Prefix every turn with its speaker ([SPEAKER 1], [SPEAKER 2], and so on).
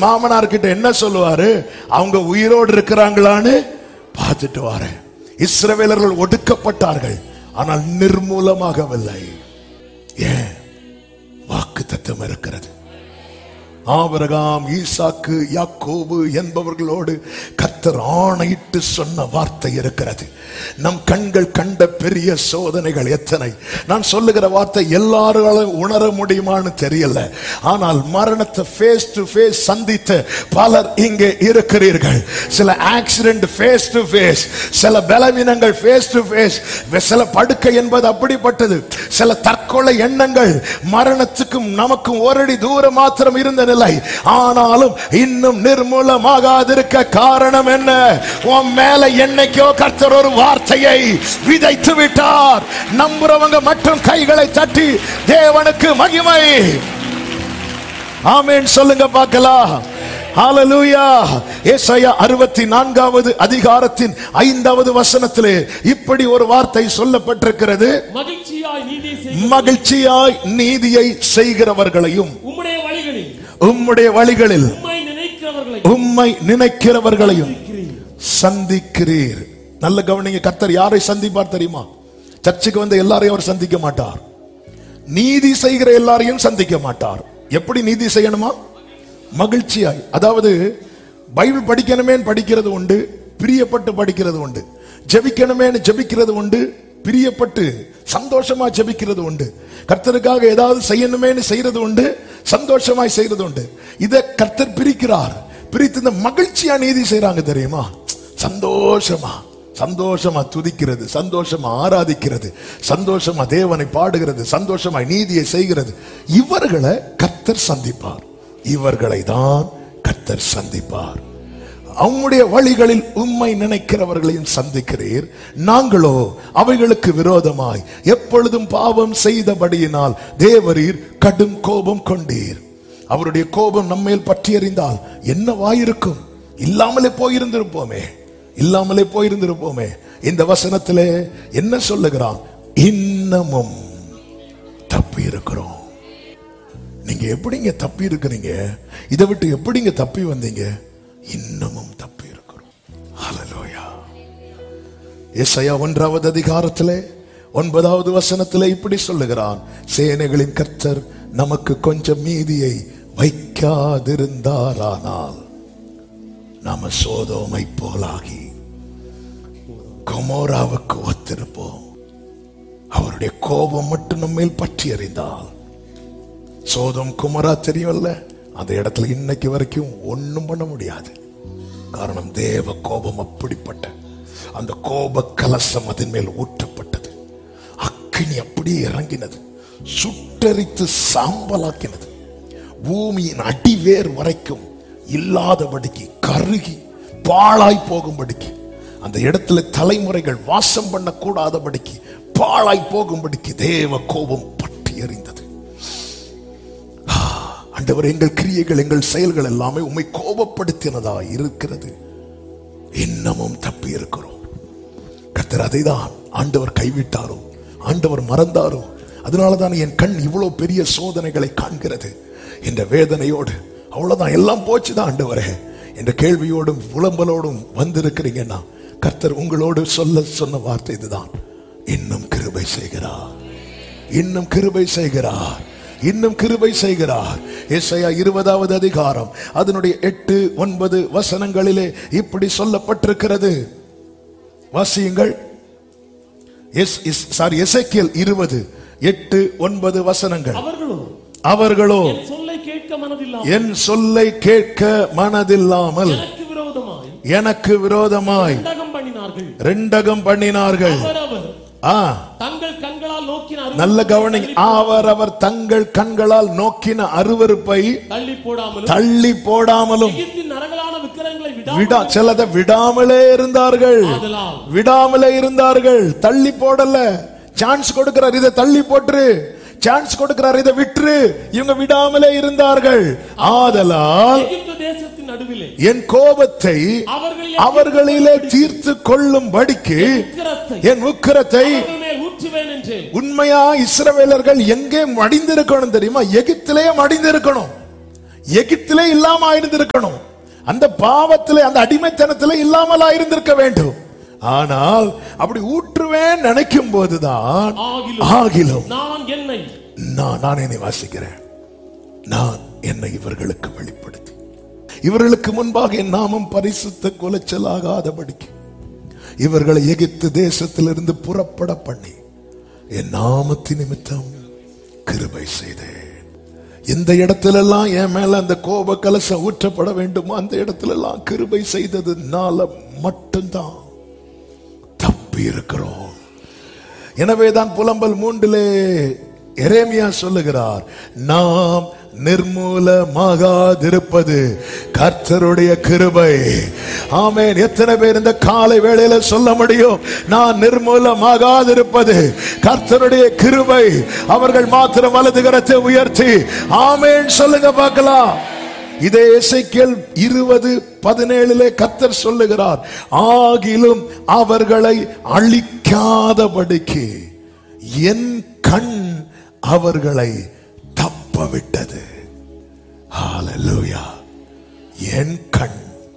[SPEAKER 1] மாமனார் கிட்ட என்ன சொல்லுவாரு அவங்க உயிரோடு இருக்கிறாங்களான்னு பார்த்துட்டு வாரேன் இஸ்ரவேலர்கள் ஒடுக்கப்பட்டார்கள் ஆனால் நிர்மூலமாகவில்லை ஏன் வாக்கு தத்துவம் இருக்கிறது ஆபிரகாம் ஈசாக்கு யாக்கோபு என்பவர்களோடு கர்த்தர் ஆணையிட்டு சொன்ன வார்த்தை இருக்கிறது நம் கண்கள் கண்ட பெரிய சோதனைகள் எத்தனை நான் சொல்லுகிற வார்த்தை எல்லாராலும் உணர முடியுமான்னு தெரியல ஆனால் மரணத்தை ஃபேஸ் டு ஃபேஸ் சந்தித்த பலர் இங்கே இருக்கிறீர்கள் சில ஆக்சிடென்ட் ஃபேஸ் டு ஃபேஸ் சில பலவீனங்கள் ஃபேஸ் டு ஃபேஸ் சில படுக்கை என்பது அப்படிப்பட்டது சில தற்கொலை எண்ணங்கள் மரணத்துக்கும் நமக்கும் ஓரடி தூரம் மாத்திரம் இருந்த நிலை ஆனாலும் இன்னும் நிர்மூலமாகாதிருக்க காரணம் என்ன உன் மேல என்னைக்கோ கர்த்தர் ஒரு வார்த்தையை விதைத்து விட்டார் நம்புறவங்க மட்டும் கைகளை தட்டி தேவனுக்கு மகிமை ஆமென் சொல்லுங்க பார்க்கலாம் ஹalleluya ஏசாயா அறுபத்தி நான்காவது அதிகாரத்தின் ஐந்தாவது வசனத்திலே இப்படி ஒரு வார்த்தை சொல்லப்பட்டிருக்கிறது
[SPEAKER 2] மகிழ்ச்சியாய் நீதி செய்
[SPEAKER 1] மகிழ்ச்சியாய் நீதியை செய்கிறவர்களையும்
[SPEAKER 2] உம்முடைய வழிகளில்
[SPEAKER 1] உம்முடைய வழிகளில்
[SPEAKER 2] உம்மை நினைக்கிறவர்களை
[SPEAKER 1] உம்மை நினைக்கிறவர்களையும்
[SPEAKER 2] இருக்கிறீர்.
[SPEAKER 1] சந்திக்கிறீர் நல்ல கவனிங்க கர்த்தர் யாரை சந்திப்பார் தெரியுமா சர்ச்சுக்கு வந்த எல்லாரையும் அவர் சந்திக்க மாட்டார் நீதி செய்கிற எல்லாரையும் சந்திக்க மாட்டார் எப்படி நீதி செய்யணுமா மகிழ்ச்சியாய் அதாவது பைபிள் படிக்கணுமேன்னு படிக்கிறது உண்டு பிரியப்பட்டு படிக்கிறது உண்டு ஜெபிக்கணுமேன்னு ஜெபிக்கிறது உண்டு பிரியப்பட்டு சந்தோஷமா ஜெபிக்கிறது உண்டு கர்த்தருக்காக ஏதாவது செய்யணுமேன்னு செய்யறது உண்டு சந்தோஷமாய் செய்யறது உண்டு இதை கர்த்தர் பிரிக்கிறார் பிரித்து இந்த மகிழ்ச்சியா நீதி செய்றாங்க தெரியுமா சந்தோஷமா சந்தோஷமா துதிக்கிறது சந்தோஷமா ஆராதிக்கிறது சந்தோஷமா தேவனை பாடுகிறது சந்தோஷமா நீதியை செய்கிறது இவர்களை கர்த்தர் சந்திப்பார் இவர்களை தான் கர்த்தர் சந்திப்பார் அவங்களுடைய வழிகளில் உம்மை நினைக்கிறவர்களையும் சந்திக்கிறீர் நாங்களோ அவைகளுக்கு விரோதமாய் எப்பொழுதும் பாவம் செய்தபடியினால் தேவரீர் கடும் கோபம் கொண்டீர் அவருடைய கோபம் நம்மேல் பற்றி எறிந்தால் என்னவாயிருக்கும் இல்லாமலே போயிருந்திருப்போமே இல்லாமலே போயிருந்திருப்போமே இந்த வசனத்திலே என்ன சொல்லுகிறான் இன்னமும் தப்பி இருக்கிறோம் நீங்க எப்படிங்க தப்பி இருக்கிறீங்க இதை விட்டு எப்படிங்க தப்பி வந்தீங்க இன்னமும் தப்பி இருக்கிறோம் ஹalleluya ஏசாயா ஒன்றாவது அதிகாரத்திலே ஒன்பதாவது வசனத்திலே இப்படி சொல்லுகிறான் சேனைகளின் கர்த்தர் நமக்கு கொஞ்சம் மீதியை வைக்காதிருந்தாரானால் நாம சோதோமை போலாகி கொமோராவுக்கு ஒத்திருப்போம் அவருடைய கோபம் மட்டும் நம்மேல் பற்றி எறிந்தால் சோதம் குமரா தெரியும்ல அந்த இடத்துல இன்னைக்கு வரைக்கும் ஒண்ணும் பண்ண முடியாது காரணம் தேவ கோபம் அப்படிப்பட்ட அந்த கோப கலசம் அதன் மேல் ஊற்றப்பட்டது அக்கினி அப்படியே இறங்கினது சுட்டரித்து சாம்பலாக்கினது பூமியின் அடிவேர் வரைக்கும் இல்லாதபடிக்கு கருகி பாழாய் போகும்படிக்கு அந்த இடத்துல தலைமுறைகள் வாசம் பண்ணக்கூடாதபடிக்கு பாழாய் போகும்படிக்கு தேவ கோபம் பற்றி எறிந்தது ஆண்டவர் எங்கள் கிரியைகள் எங்கள் செயல்கள் எல்லாமே உம்மை கோபப்படுத்தினதா இருக்கிறது இன்னமும் தப்பி இருக்கிறோம் கர்த்தர் அதைதான் ஆண்டவர் கைவிட்டாரோ ஆண்டவர் மறந்தாரோ அதனால தான் என் கண் இவ்வளவு பெரிய சோதனைகளை காண்கிறது என்ற வேதனையோடு அவ்வளவுதான் எல்லாம் போச்சுதான் ஆண்டவரே என்ற கேள்வியோடும் புலம்பலோடும் வந்திருக்கிறீங்கன்னா கர்த்தர் உங்களோடு சொல்ல சொன்ன வார்த்தை இதுதான் இன்னும் கிருபை செய்கிறார் இன்னும் கிருபை செய்கிறார் இன்னும் கிருபை செய்கிறார் ஏசாயா இருபதாவது அதிகாரம் அதனுடைய எட்டு ஒன்பது வசனங்களிலே இப்படி சொல்லப்பட்டிருக்கிறது வாசியுங்கள் எஸ் எஸ் சாரி எசேக்கியேல் இருபது எட்டு ஒன்பது வசனங்கள்
[SPEAKER 2] அவர்களோ
[SPEAKER 1] அவர்களோ
[SPEAKER 2] என் சொல்லை கேட்க மனதில்லாமல்
[SPEAKER 1] என் சொல்லை கேட்க மனதில்லாமல்
[SPEAKER 2] எனக்கு விரோதமாய்
[SPEAKER 1] எனக்கு விரோதமாய்
[SPEAKER 2] கண்டகம் பண்ணினார்கள்
[SPEAKER 1] ரெண்டகம் பண்ணினார்கள்
[SPEAKER 2] அவரவர்
[SPEAKER 1] ஆ
[SPEAKER 2] தங்கள் கண்களால் நோக்கினார்
[SPEAKER 1] நல்ல கவனி அவர் அவர் தங்கள் கண்களால் நோக்கின அருவருப்பை
[SPEAKER 2] தள்ளி போடாமலும்
[SPEAKER 1] தள்ளி போடாமலும்
[SPEAKER 2] எகிப்தின் நரகலான விக்கிரங்களை
[SPEAKER 1] விடா
[SPEAKER 2] விடாமல்
[SPEAKER 1] சிலதை விடாமலே இருந்தார்கள்
[SPEAKER 2] ஆதலால்
[SPEAKER 1] விடாமலே இருந்தார்கள் தள்ளி போடல சான்ஸ் கொடுக்கிறார் இதை தள்ளி போட்டுரு சான்ஸ் கொடுக்கிறார் இதை விட்டுரு இவங்க விடாமலே இருந்தார்கள் ஆதலால்
[SPEAKER 2] எகிப்து தேசத்தின் நடுவிலே
[SPEAKER 1] என் கோபத்தை
[SPEAKER 2] அவர்களில்
[SPEAKER 1] அவர்களிலே தீர்த்து கொள்ளும்படிக்கு
[SPEAKER 2] உக்கிரத்தை
[SPEAKER 1] என் உக்கிரத்தை
[SPEAKER 2] அவர்கள் மேல் ஊற்றுவேன் என்றேன்
[SPEAKER 1] உண்மையா இஸ்ரவேலர்கள் எங்கே மடிந்திருக்கணும் தெரியுமா எகிப்திலே மடிந்திருக்கணும் எகிப்திலே இல்லாம இருந்திருக்கணும் அந்த பாவத்திலே அந்த அடிமைத்தனத்திலே இல்லாமல் இருந்திருக்க வேண்டும் ஆனால் அப்படி ஊற்றுவேன் நினைக்கும் போதுதான்
[SPEAKER 2] ஆகிலும்
[SPEAKER 1] ஆகிலும்
[SPEAKER 2] நான் என்னை
[SPEAKER 1] நான் நான் என்னை வாசிக்கிறேன் நான் என்னை இவர்களுக்கு வெளிப்படுத்தி இவர்களுக்கு முன்பாக என் நாமம் பரிசுத்த குலைச்சலாகாதபடிக்கு இவர்களை எகிப்து தேசத்திலிருந்து புறப்பட பண்ணி என் நாமத்தின் நிமித்தம் கிருபை செய்தேன் எந்த இடத்திலெல்லாம் என் மேல அந்த கோப கலசம் ஊற்றப்பட வேண்டுமோ அந்த இடத்திலெல்லாம் கிருபை செய்ததுனால மட்டும்தான் தப்பி இருக்கிறோம் எனவேதான் புலம்பல் மூன்றிலே எரேமியா சொல்லுகிறார் நாம் நிர்மூலமாகாதிருப்பது கர்த்தருடைய கிருபை ஆமென் எத்தனை பேர் இந்த காலை வேளையில சொல்ல முடியும் நான் நிர்மூலமாகாதிருப்பது கர்த்தருடைய கிருபை அவர்கள் மாத்திரம் வலது கரத்தை உயர்த்தி ஆமென் சொல்லுங்க பார்க்கலாம் இதே எசேக்கியேல் இருபது பதினேழுலே கத்தர் சொல்லுகிறார் ஆகிலும் அவர்களை அழிக்காதபடிக்கு என் கண் அவர்களை தப்ப விட்டது ஹalleluya என் கண்